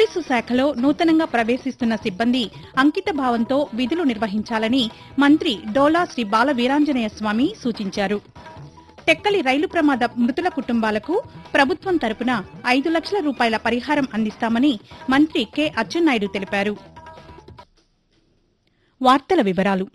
police శాఖలో నూతనంగా ప్రవేశిస్తున్న సిబ్బంది అంకిత భావంతో విధులు నిర్వహించాలని మంత్రి డోలా శ్రీ బాల వీరాంజనేయ స్వామి సూచించారు టెక్కలి రైలు ప్రమాద మృతుల కుటుంబాలకు ప్రభుత్వం తరపున ఐదు లక్షల రూపాయల పరిహారం అందిస్తామని మంత్రి కె అచ్చెన్నాయుడు తెలిపారు వార్తల వివరాలు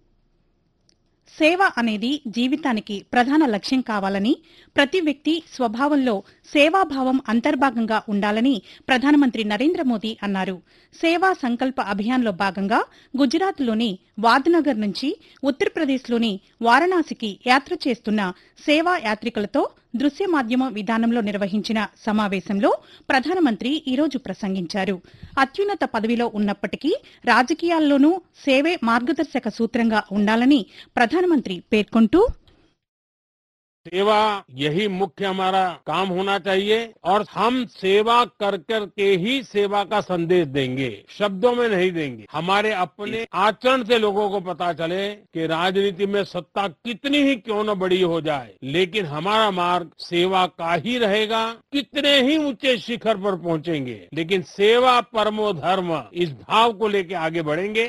సేవ అనేది జీవితానికి ప్రధాన లక్ష్యం కావాలని ప్రతి వ్యక్తి స్వభావంలో సేవాభావం అంతర్భాగంగా ఉండాలని ప్రధానమంత్రి నరేంద్ర మోదీ అన్నారు సేవా సంకల్ప అభియాన్లో భాగంగా గుజరాత్లోని వాద్నగర్ నుంచి ఉత్తరప్రదేశ్లోని వారణాసికి యాత్ర చేస్తున్న సేవా యాత్రికులతో దృశ్య మాధ్యమ విధానంలో నిర్వహించిన సమావేశంలో ప్రధానమంత్రి ఈరోజు ప్రసంగించారు అత్యున్నత పదవిలో ఉన్నప్పటికీ రాజకీయాల్లోనూ సేవే మార్గదర్శక సూత్రంగా ఉండాలని ప్రధానమంత్రి పేర్కొంటూ सेवा यही मुख्य हमारा काम होना चाहिए और हम सेवा कर कर के ही सेवा का संदेश देंगे शब्दों में नहीं देंगे हमारे अपने आचरण से लोगों को पता चले कि राजनीति में सत्ता कितनी ही क्यों न बड़ी हो जाए लेकिन हमारा मार्ग सेवा का ही रहेगा कितने ही ऊंचे शिखर पर पहुंचेंगे लेकिन सेवा परमो धर्म इस भाव को लेके आगे बढ़ेंगे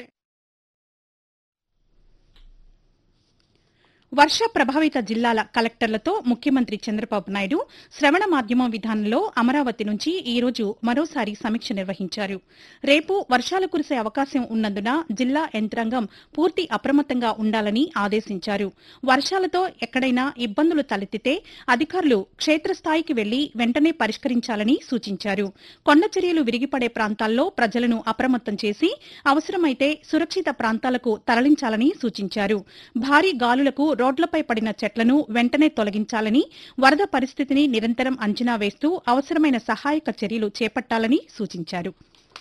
వర్ష ప్రభావిత జిల్లాల కలెక్టర్లతో ముఖ్యమంత్రి చంద్రబాబు నాయుడు శ్రవణ మాధ్యమం విధానంలో అమరావతి నుంచి ఈ రోజు మరోసారి సమీక్ష నిర్వహించారు రేపు వర్షాలు కురిసే అవకాశం ఉన్నందున జిల్లా యంత్రాంగం పూర్తి అప్రమత్తంగా ఉండాలని ఆదేశించారు వర్షాలతో ఎక్కడైనా ఇబ్బందులు తలెత్తితే అధికారులు క్షేత్రస్థాయికి వెళ్లి వెంటనే పరిష్కరించాలని సూచించారు కొండ చర్యలు విరిగిపడే ప్రాంతాల్లో ప్రజలను అప్రమత్తం చేసి అవసరమైతే సురక్షిత ప్రాంతాలకు తరలించాలని సూచించారు భారీ గాలులకు రోడ్లపై పడిన చెట్లను వెంటనే తొలగించాలని వరద పరిస్థితిని నిరంతరం అంచనా వేస్తూ అవసరమైన సహాయక చర్యలు చేపట్టాలని సూచించారు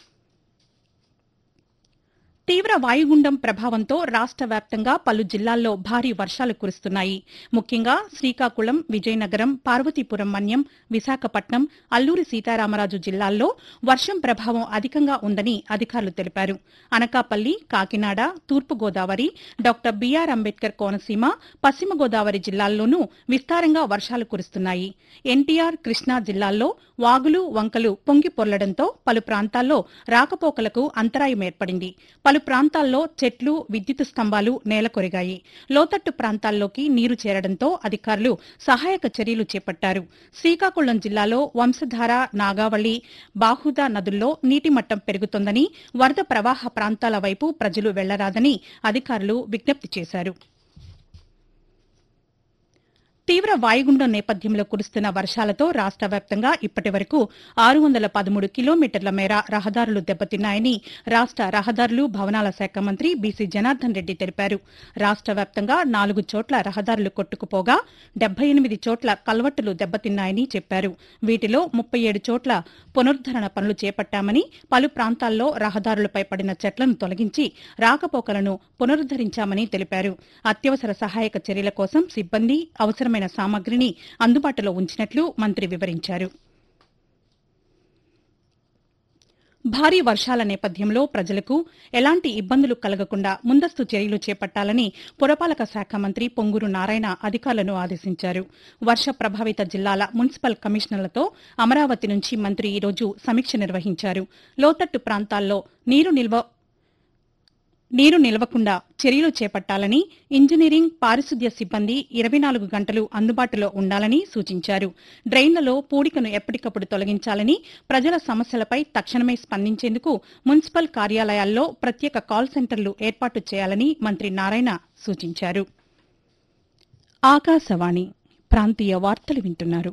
తీవ్ర వాయుగుండం ప్రభావంతో రాష్ట వ్యాప్తంగా పలు జిల్లాల్లో భారీ వర్షాలు కురుస్తున్నాయి ముఖ్యంగా శ్రీకాకుళం విజయనగరం పార్వతీపురం మన్యం విశాఖపట్నం అల్లూరి సీతారామరాజు జిల్లాల్లో వర్షం ప్రభావం అధికంగా ఉందని అధికారులు తెలిపారు అనకాపల్లి కాకినాడ తూర్పుగోదావరి డాక్టర్ బీఆర్ అంబేద్కర్ కోనసీమ పశ్చిమ గోదావరి జిల్లాల్లోనూ విస్తారంగా వర్షాలు కురుస్తున్నాయి ఎన్టీఆర్ కృష్ణా జిల్లాల్లో వాగులు వంకలు పొంగి పొర్లడంతో పలు ప్రాంతాల్లో రాకపోకలకు అంతరాయం ఏర్పడింది పలు ప్రాంతాల్లో చెట్లు విద్యుత్ స్తంభాలు నేలకొరిగాయి లోతట్టు ప్రాంతాల్లోకి నీరు చేరడంతో అధికారులు సహాయక చర్యలు చేపట్టారు శ్రీకాకుళం జిల్లాలో వంశధార నాగావళి బాహుదా నదుల్లో నీటి మట్టం పెరుగుతోందని వరద ప్రవాహ ప్రాంతాల వైపు ప్రజలు వెళ్లరాదని అధికారులు విజ్ఞప్తి చేశారు తీవ్ర వాయుగుండం నేపథ్యంలో కురుస్తున్న వర్షాలతో రాష్ట వ్యాప్తంగా ఇప్పటి వరకు ఆరు వందల పదమూడు కిలోమీటర్ల మేర రహదారులు దెబ్బతిన్నాయని రాష్ట రహదారులు భవనాల శాఖ మంత్రి బీసీ జనార్దన్ రెడ్డి తెలిపారు రాష్ట వ్యాప్తంగా నాలుగు చోట్ల రహదారులు కొట్టుకుపోగా డెబ్బై ఎనిమిది చోట్ల కల్వట్టులు దెబ్బతిన్నాయని చెప్పారు వీటిలో ముప్పై ఏడు చోట్ల పునరుద్దరణ పనులు చేపట్టామని పలు ప్రాంతాల్లో రహదారులపై పడిన చెట్లను తొలగించి రాకపోకలను పునరుద్దరించామని తెలిపారు అత్యవసర సహాయక చర్యల కోసం సిబ్బంది అవసరమైన సామగ్రిని అందుబాటులో ఉంచినట్లు మంత్రి వివరించారు భారీ వర్షాల నేపథ్యంలో ప్రజలకు ఎలాంటి ఇబ్బందులు కలగకుండా ముందస్తు చర్యలు చేపట్టాలని పురపాలక శాఖ మంత్రి పొంగూరు నారాయణ అధికారులను ఆదేశించారు వర్ష ప్రభావిత జిల్లాల మున్సిపల్ కమిషనర్లతో అమరావతి నుంచి మంత్రి ఈరోజు సమీక్ష నిర్వహించారు లోతట్టు ప్రాంతాల్లో నీరు నిల్వ నీరు నిలవకుండా చర్యలు చేపట్టాలని ఇంజనీరింగ్ పారిశుద్ధ్య సిబ్బంది ఇరవై నాలుగు గంటలు అందుబాటులో ఉండాలని సూచించారు డ్రైన్లలో పూడికను ఎప్పటికప్పుడు తొలగించాలని ప్రజల సమస్యలపై తక్షణమే స్పందించేందుకు మున్సిపల్ కార్యాలయాల్లో ప్రత్యేక కాల్ సెంటర్లు ఏర్పాటు చేయాలని మంత్రి నారాయణ సూచించారు ఆకాశవాణి ప్రాంతీయ వార్తలు వింటున్నారు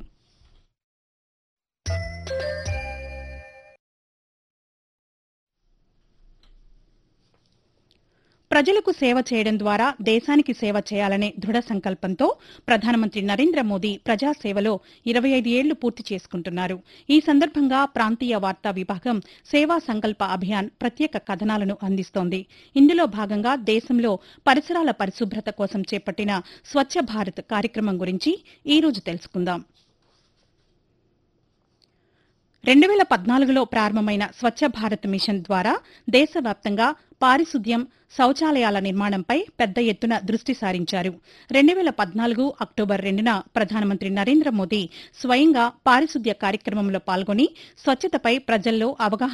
ప్రజలకు సేవ చేయడం ద్వారా దేశానికి సేవ చేయాలనే దృఢ సంకల్పంతో ప్రధానమంత్రి నరేంద్ర మోదీ ప్రజాసేవలో ఇరవై ఐదు ఏళ్లు పూర్తి చేసుకుంటున్నారు ఈ సందర్భంగా ప్రాంతీయ వార్తా విభాగం సేవా సంకల్ప అభియాన్ ప్రత్యేక కథనాలను అందిస్తోంది ఇందులో భాగంగా దేశంలో పరిసరాల పరిశుభ్రత కోసం చేపట్టిన స్వచ్ఛ భారత్ కార్యక్రమం గురించి ఈ రోజు తెలుసుకుందాం రెండు వేల పద్నాలుగులో ప్రారంభమైన స్వచ్ఛ భారత్ మిషన్ ద్వారా దేశవ్యాప్తంగా పారిశుద్ధ్యం శౌచాలయాల నిర్మాణంపై పెద్ద ఎత్తున దృష్టి సారించారు రెండు వేల పద్నాలుగు అక్టోబర్ రెండున ప్రధానమంత్రి నరేంద్ర మోదీ స్వయంగా పారిశుద్ధ్య కార్యక్రమంలో పాల్గొని స్వచ్ఛతపై ప్రజల్లో అవగాహన